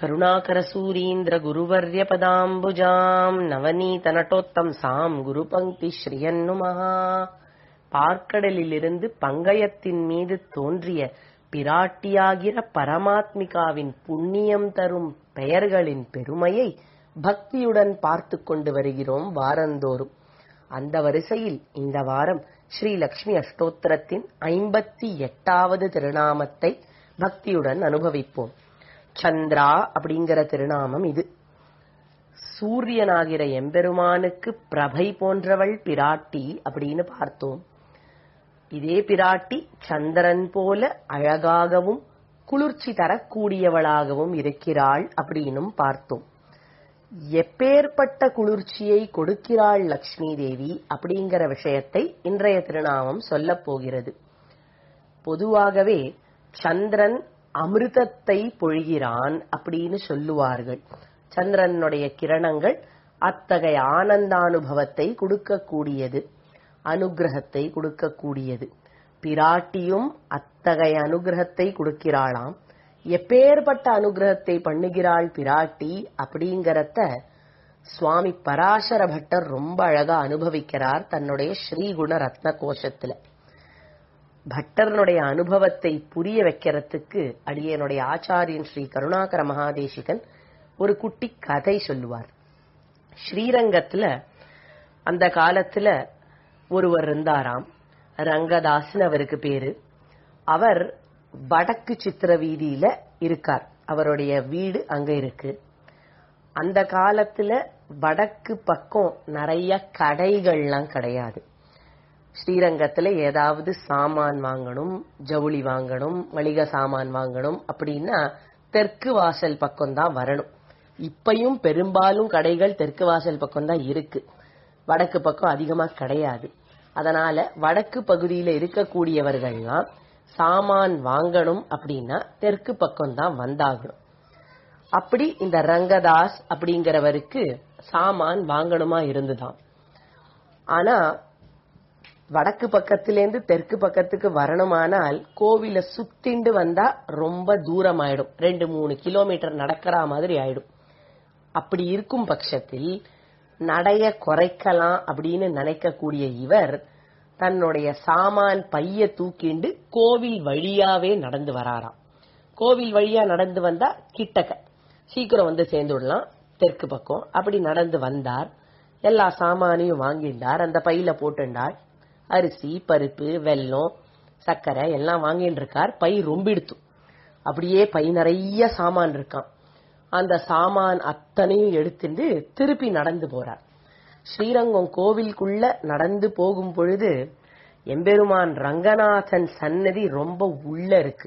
करुणाकरसूरीन्द्रगुरुवर्यपदाम्बुजाम् நவநீதநட்டோத்தம்சாம் குருபங்கி ஸ்ரீயன்னுமஹா பார்க்கடலிலிருந்து பங்கயத்தின் மீது தோன்றிய பிராட்டியாகிற பரமாத்மிகாவின் புண்ணியம் தரும் பெயர்களின் பெருமையை பக்தியுடன் பார்த்து கொண்டு வருகிறோம் வாரந்தோறும் அந்த வரிசையில் இந்த வாரம் ஸ்ரீ லக்ஷ்மி அஷ்டோத்திரத்தின் ஐம்பத்தி எட்டாவது திருநாமத்தை பக்தியுடன் அனுபவிப்போம் சந்திரா அப்படிங்கிற திருநாமம் இது சூரியனாகிற எம்பெருமானுக்கு பிரபை போன்றவள் பிராட்டி அப்படின்னு பார்த்தோம் இதே பிராட்டி சந்திரன் போல அழகாகவும் குளிர்ச்சி தரக்கூடியவளாகவும் இருக்கிறாள் அப்படின்னும் பார்த்தோம் எப்பேற்பட்ட குளிர்ச்சியை கொடுக்கிறாள் லக்ஷ்மி தேவி அப்படிங்கிற விஷயத்தை இன்றைய திருநாமம் சொல்லப் போகிறது பொதுவாகவே சந்திரன் அமிர்தத்தை பொழிகிறான் அப்படின்னு சொல்லுவார்கள் சந்திரனுடைய கிரணங்கள் அத்தகைய ஆனந்தானுபவத்தை கொடுக்கக்கூடியது அனுகிரகத்தை கொடுக்கக்கூடியது பிராட்டியும் அத்தகைய அனுகிரகத்தை கொடுக்கிறாளாம் எப்பேற்பட்ட அனுகிரகத்தை பண்ணுகிறாள் பிராட்டி அப்படிங்கறத சுவாமி பராசர பட்டர் ரொம்ப அழகா அனுபவிக்கிறார் தன்னுடைய ஸ்ரீகுண ரத்ன கோஷத்துல பட்டரனுடைய அனுபவத்தை புரிய வைக்கிறதுக்கு அடியனுடைய ஆச்சாரியன் ஸ்ரீ கருணாகர மகாதேசிகன் ஒரு குட்டி கதை சொல்லுவார் ஸ்ரீரங்கத்துல அந்த காலத்துல ஒருவர் இருந்தாராம் ரங்கதாஸ்னு அவருக்கு பேரு அவர் வடக்கு சித்திர வீதியில இருக்கார் அவருடைய வீடு அங்க இருக்கு அந்த காலத்துல வடக்கு பக்கம் நிறைய கடைகள்லாம் கிடையாது ஸ்ரீரங்கத்துல ஏதாவது சாமான் வாங்கணும் ஜவுளி வாங்கணும் மளிகை சாமான் வாங்கணும் அப்படின்னா தெற்கு வாசல் பக்கம் தான் வரணும் இப்பயும் பெரும்பாலும் கடைகள் தெற்கு வாசல் பக்கம் தான் இருக்கு வடக்கு பக்கம் அதிகமா கிடையாது அதனால வடக்கு பகுதியில இருக்கக்கூடியவர்கள்லாம் சாமான் வாங்கணும் அப்படின்னா தெற்கு பக்கம் தான் வந்தாகணும் அப்படி இந்த ரங்கதாஸ் அப்படிங்கிறவருக்கு சாமான் வாங்கணுமா இருந்துதான் ஆனா வடக்கு பக்கத்திலேருந்து தெற்கு பக்கத்துக்கு வரணுமானால் கோவில சுத்திண்டு வந்தா ரொம்ப தூரம் ஆயிடும் ரெண்டு மூணு கிலோமீட்டர் நடக்கிற மாதிரி ஆயிடும் அப்படி இருக்கும் பட்சத்தில் நடைய குறைக்கலாம் அப்படின்னு நினைக்கக்கூடிய இவர் தன்னுடைய சாமான் பைய தூக்கிண்டு கோவில் வழியாவே நடந்து வராராம் கோவில் வழியா நடந்து வந்தா கிட்டக்க சீக்கிரம் வந்து சேர்ந்து விடலாம் தெற்கு பக்கம் அப்படி நடந்து வந்தார் எல்லா சாமானையும் வாங்கிண்டார் அந்த பையில போட்டுண்டார் அரிசி பருப்பு வெல்லம் சர்க்கரை எல்லாம் வாங்கிட்டு இருக்கார் பை ரொம்பிடுத்து அப்படியே பை நிறைய சாமான் இருக்கான் அந்த சாமான் அத்தனையும் எடுத்துட்டு திருப்பி நடந்து போறார் ஸ்ரீரங்கம் கோவிலுக்குள்ள நடந்து போகும் பொழுது எம்பெருமான் ரங்கநாதன் சன்னதி ரொம்ப உள்ள இருக்கு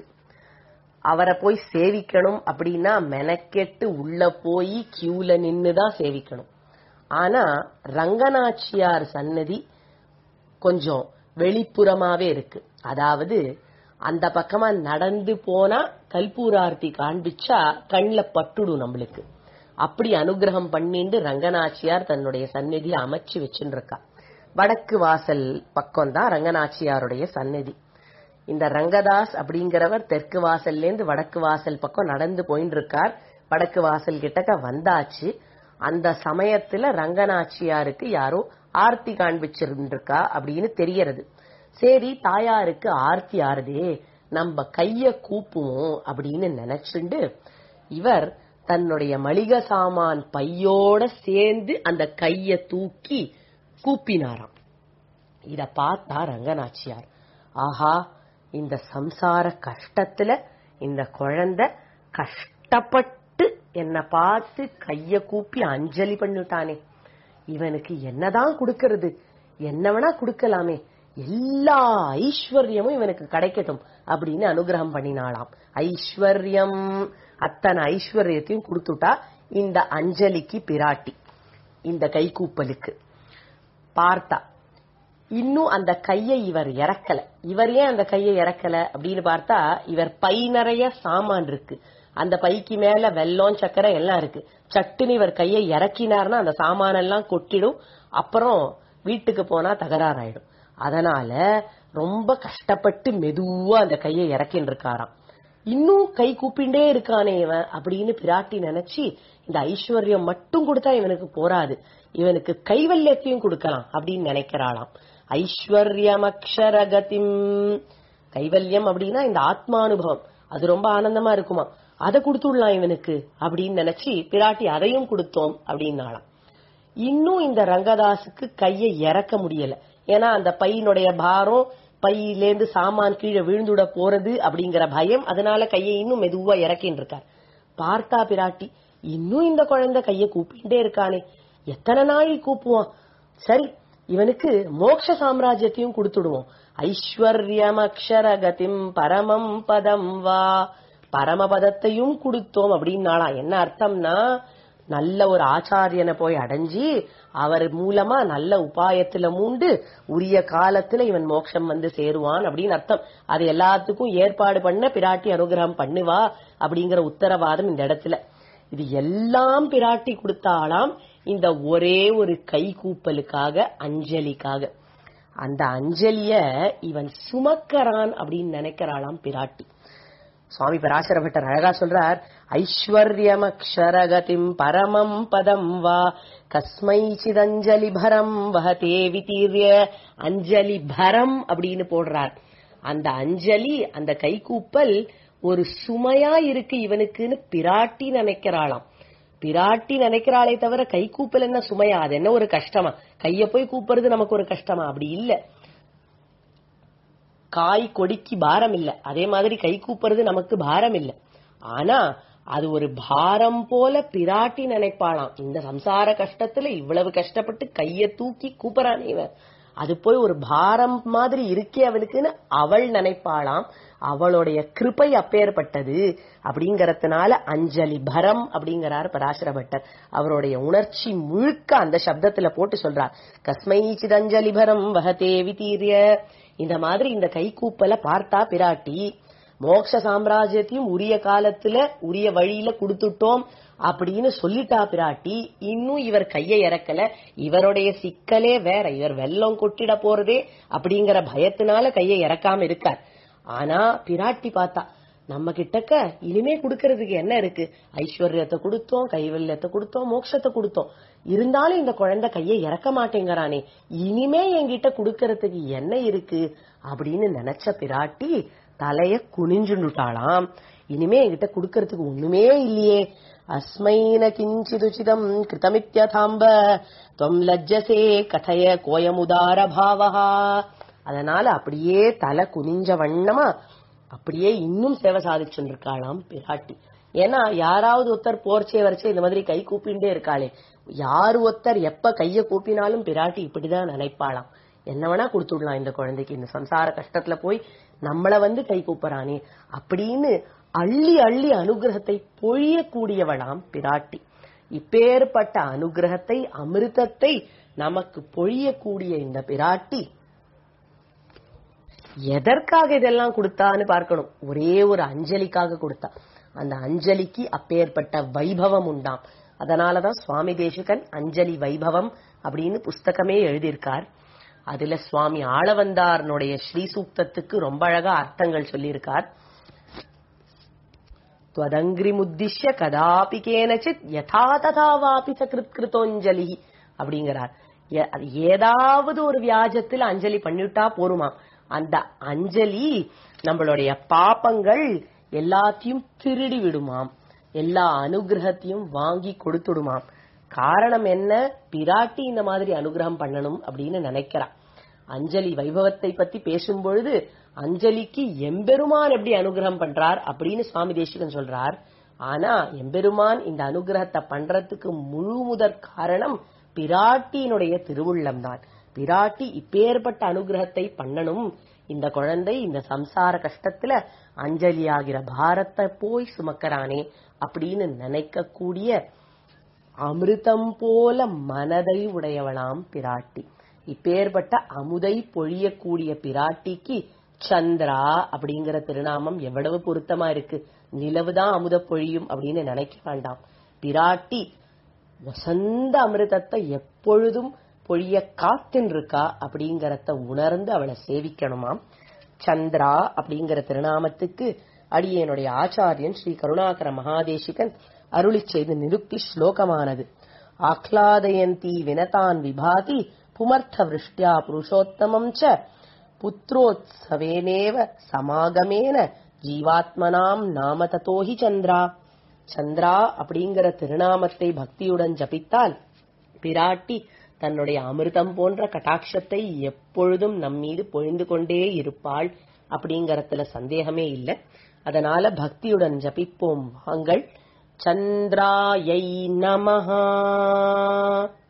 அவரை போய் சேவிக்கணும் அப்படின்னா மெனக்கெட்டு உள்ள போய் கியூல நின்னுதான் சேவிக்கணும் ஆனா ரங்கநாச்சியார் சன்னதி கொஞ்சம் வெளிப்புறமாவே இருக்கு அதாவது அந்த பக்கமா நடந்து போனா கல்பூரார்த்தி காண்பிச்சா கண்ல பட்டுடும் நம்மளுக்கு அப்படி அனுகிரகம் பண்ணிட்டு ரங்கநாச்சியார் தன்னுடைய சந்நிதியை அமைச்சு வச்சுட்டு இருக்கா வடக்கு வாசல் பக்கம் தான் ரங்கநாச்சியாருடைய சந்நிதி இந்த ரங்கதாஸ் அப்படிங்கிறவர் தெற்கு வாசல்ல இருந்து வடக்கு வாசல் பக்கம் நடந்து போயிட்டு இருக்கார் வடக்கு வாசல் கிட்டக்க வந்தாச்சு அந்த சமயத்துல ரங்கநாச்சியாருக்கு யாரோ ஆர்த்தி காண்பிச்சிருந்திருக்கா அப்படின்னு தெரியறது சரி தாயாருக்கு ஆர்த்தி ஆறுதே நம்ம கைய கூப்புவோம் அப்படின்னு நினைச்சுண்டு இவர் தன்னுடைய மளிகை சாமான் பையோட சேர்ந்து அந்த கைய தூக்கி கூப்பினாராம் இத பார்த்தா ரங்கநாச்சியார் ஆஹா இந்த சம்சார கஷ்டத்துல இந்த குழந்தை கஷ்டப்பட்டு என்ன பார்த்து கைய கூப்பி அஞ்சலி பண்ணிட்டானே இவனுக்கு என்னதான் கொடுக்கறது என்ன வேணா கொடுக்கலாமே எல்லா ஐஸ்வர்யமும் இவனுக்கு கிடைக்கட்டும் அப்படின்னு அனுகிரகம் பண்ணினாளாம் ஐஸ்வர்யம் அத்தனை ஐஸ்வர்யத்தையும் கொடுத்துட்டா இந்த அஞ்சலிக்கு பிராட்டி இந்த கைகூப்பலுக்கு பார்த்தா இன்னும் அந்த கையை இவர் இறக்கல இவர் ஏன் அந்த கையை இறக்கல அப்படின்னு பார்த்தா இவர் பை நிறைய சாமான் இருக்கு அந்த பைக்கு மேல வெல்லம் சக்கரை எல்லாம் இருக்கு சட்டுன்னு இவர் கையை இறக்கினார்னா அந்த சாமான் எல்லாம் கொட்டிடும் அப்புறம் வீட்டுக்கு போனா தகராறாயிடும் அதனால ரொம்ப கஷ்டப்பட்டு மெதுவா அந்த கையை இறக்கின்னு இருக்காராம் இன்னும் கை கூப்பிண்டே இருக்கானே இவன் அப்படின்னு பிராட்டி நினைச்சு இந்த ஐஸ்வர்யம் மட்டும் கொடுத்தா இவனுக்கு போராது இவனுக்கு கைவல்யத்தையும் கொடுக்கலாம் அப்படின்னு நினைக்கிறாளாம் ஐஸ்வர்யம் அக்ஷரகதிம் கைவல்யம் அப்படின்னா இந்த ஆத்மானுபவம் அது ரொம்ப ஆனந்தமா இருக்குமா அதை கொடுத்துடலாம் இவனுக்கு அப்படின்னு நினைச்சு பிராட்டி அதையும் கொடுத்தோம் அப்படின்னாலாம் இன்னும் இந்த ரங்கதாஸுக்கு கையை இறக்க முடியல ஏன்னா அந்த பையனுடைய பாரம் பையிலேந்து சாமான் கீழே விழுந்துட போறது அப்படிங்கிற பயம் அதனால கையை இன்னும் மெதுவா இறக்கின்னு இருக்கார் பார்த்தா பிராட்டி இன்னும் இந்த குழந்தை கையை கூப்பிட்டே இருக்கானே எத்தனை நாள் கூப்புவான் சரி இவனுக்கு மோட்ச சாம்ராஜ்யத்தையும் கொடுத்துடுவோம் ஐஸ்வர்யம் அக்ஷரகதிம் பரமம் பதம் வா பரமபதத்தையும் கொடுத்தோம் அப்படின்னாலாம் என்ன அர்த்தம்னா நல்ல ஒரு ஆச்சாரியனை போய் அடைஞ்சி அவர் மூலமா நல்ல உபாயத்துல மூண்டு உரிய காலத்துல இவன் மோட்சம் வந்து சேருவான் அப்படின்னு அர்த்தம் அது எல்லாத்துக்கும் ஏற்பாடு பண்ண பிராட்டி அனுகிரகம் பண்ணுவா அப்படிங்கிற உத்தரவாதம் இந்த இடத்துல இது எல்லாம் பிராட்டி கொடுத்தாலாம் இந்த ஒரே ஒரு கை கூப்பலுக்காக அஞ்சலிக்காக அந்த அஞ்சலிய இவன் சுமக்கறான் அப்படின்னு நினைக்கிறாளாம் பிராட்டி சுவாமி பராசர பட்டர் அழகா சொல்றார் ஐஸ்வர்யம் அக்ஷரகதிம் பரமம் பதம் வா கஸ்மை சிதஞ்சலி பரம் வஹதே விதீர்ய அஞ்சலி பரம் அப்படின்னு போடுறார் அந்த அஞ்சலி அந்த கைகூப்பல் ஒரு சுமையா இருக்கு இவனுக்குன்னு பிராட்டி நினைக்கிறாளாம் பிராட்டி நினைக்கிறாளே தவிர கை கூப்பல் என்ன சுமையா அது என்ன ஒரு கஷ்டமா கைய போய் கூப்புறது நமக்கு ஒரு கஷ்டமா அப்படி இல்ல காய் கொடிக்கு பாரம் இல்ல அதே மாதிரி கை கூப்புறது நமக்கு பாரம் இல்ல ஆனா அது ஒரு பாரம் போல பிராட்டி நினைப்பாளாம் இந்த சம்சார கஷ்டத்துல இவ்வளவு கஷ்டப்பட்டு கைய தூக்கி கூப்பறான் இவன் அது போய் ஒரு பாரம் மாதிரி இருக்கே அவளுக்குன்னு அவள் நினைப்பாளாம் அவளுடைய கிருபை அப்பேற்பட்டது அப்படிங்கறதுனால அஞ்சலி பரம் அப்படிங்கிறார் பராசர பட்டர் அவருடைய உணர்ச்சி முழுக்க அந்த சப்தத்துல போட்டு சொல்றார் கஸ்மை சிதஞ்சலி பரம் வகதே விதீரிய இந்த மாதிரி இந்த கைகூப்பல பார்த்தா பிராட்டி மோட்ச சாம்ராஜ்யத்தையும் உரிய காலத்துல உரிய வழியில கொடுத்துட்டோம் அப்படின்னு சொல்லிட்டா பிராட்டி இன்னும் இவர் கையை இறக்கல இவருடைய சிக்கலே வேற இவர் வெள்ளம் கொட்டிட போறதே அப்படிங்கிற பயத்தினால கையை இறக்காம இருக்கார் ஆனா பிராட்டி பார்த்தா நம்ம கிட்டக்க இனிமே கொடுக்கறதுக்கு என்ன இருக்கு ஐஸ்வர்யத்தை கொடுத்தோம் கைவல்யத்தை கொடுத்தோம் மோட்சத்தை கொடுத்தோம் இருந்தாலும் இந்த குழந்தை கையை இறக்க மாட்டேங்கிறானே இனிமே என்கிட்ட கொடுக்கறதுக்கு என்ன இருக்கு அப்படின்னு நினைச்ச பிராட்டி தலைய குனிஞ்சுட்டாளாம் இனிமே என்கிட்ட கொடுக்கறதுக்கு ஒண்ணுமே இல்லையே அஸ்மைன கிஞ்சிதுச்சிதம் கிருதமித்யதாம்ப தொம் லஜ்ஜசே கதைய கோயமுதார பாவஹா அதனால அப்படியே தலை குனிஞ்ச வண்ணமா அப்படியே இன்னும் சேவை சாதிச்சுட்டு இருக்காளாம் பிராட்டி ஏன்னா யாராவது ஒருத்தர் போர்ச்சே வரைச்சே இந்த மாதிரி கை கூப்பிண்டே இருக்காளே யாரு ஒருத்தர் எப்ப கைய கூப்பினாலும் பிராட்டி இப்படிதான் நினைப்பாளாம் என்ன வேணா கொடுத்துடலாம் இந்த குழந்தைக்கு இந்த சம்சார கஷ்டத்துல போய் நம்மள வந்து கை கூப்புறானே அப்படின்னு அள்ளி அள்ளி அனுகிரகத்தை பொழியக்கூடியவளாம் பிராட்டி இப்பேற்பட்ட அனுகிரகத்தை அமிர்தத்தை நமக்கு பொழியக்கூடிய இந்த பிராட்டி எதற்காக இதெல்லாம் கொடுத்தான்னு பார்க்கணும் ஒரே ஒரு அஞ்சலிக்காக கொடுத்தா அந்த அஞ்சலிக்கு அப்பேற்பட்ட வைபவம் உண்டாம் அதனாலதான் சுவாமி தேசிகன் அஞ்சலி வைபவம் அப்படின்னு புஸ்தகமே எழுதியிருக்கார் அதுல சுவாமி ஆளவந்தாரனுடைய ஸ்ரீ சூக்தத்துக்கு ரொம்ப அழகா அர்த்தங்கள் சொல்லியிருக்கார் துவதங்கிரி முத்திஷ்ய கதாபி கேனச்சித் யதா ததா வாபி சகிருத் கிருத்தோஞ்சலி அப்படிங்கிறார் எ- அது ஏதாவது ஒரு வியாஜத்தில் அஞ்சலி பண்ணிவிட்டா போருமா அந்த அஞ்சலி நம்மளுடைய பாப்பங்கள் எல்லாத்தையும் திருடி விடுமாம் எல்லா அனுகிரகத்தையும் வாங்கி கொடுத்துடுமாம் காரணம் என்ன பிராட்டி இந்த மாதிரி அனுகிரகம் பண்ணணும் அப்படின்னு நினைக்கிறா அஞ்சலி வைபவத்தை பத்தி பேசும்பொழுது அஞ்சலிக்கு எம்பெருமான் எப்படி அனுகிரகம் பண்றார் அப்படின்னு சுவாமி தேசிகன் சொல்றார் ஆனா எம்பெருமான் இந்த அனுகிரகத்தை பண்றதுக்கு முழு முதற் காரணம் பிராட்டியினுடைய திருவுள்ளம் தான் பிராட்டி இப்பேற்பட்ட அனுகிரகத்தை பண்ணணும் இந்த குழந்தை இந்த சம்சார கஷ்டத்துல அஞ்சலி ஆகிற பாரத்தை போய் சுமக்கறானே அப்படின்னு நினைக்கக்கூடிய அமிர்தம் போல மனதை உடையவளாம் பிராட்டி இப்பேற்பட்ட அமுதை பொழியக்கூடிய பிராட்டிக்கு சந்திரா அப்படிங்கிற திருநாமம் எவ்வளவு பொருத்தமா இருக்கு நிலவுதான் அமுத பொழியும் அப்படின்னு நினைக்க வேண்டாம் பிராட்டி வசந்த அமிர்தத்தை எப்பொழுதும் பொழிய காத்துன்னு இருக்கா அப்படிங்கறத உணர்ந்து அவளை சேவிக்கணுமாம் சந்திரா அப்படிங்கிற திருநாமத்துக்கு அடியேனுடைய ஆச்சாரியன் ஸ்ரீ கருணாகர மகாதேசிகன் அருளிச் செய்த நிருக்தி ஸ்லோகமானது ஆஹ்லாதயந்தி வினதான் விபாதி புமர்த்த விருஷ்டியா புருஷோத்தமம் ச புத்ரோத்சவேனேவ சமாகமேன ஜீவாத்மனாம் நாம ததோஹி சந்திரா சந்திரா அப்படிங்கிற திருநாமத்தை பக்தியுடன் ஜபித்தால் பிராட்டி தன்னுடைய அமிர்தம் போன்ற கட்டாட்சத்தை எப்பொழுதும் நம்மீது பொழிந்து கொண்டே இருப்பாள் அப்படிங்கறதுல சந்தேகமே இல்லை அதனால பக்தியுடன் ஜபிப்போம் வாங்கள் சந்திராயை நமஹா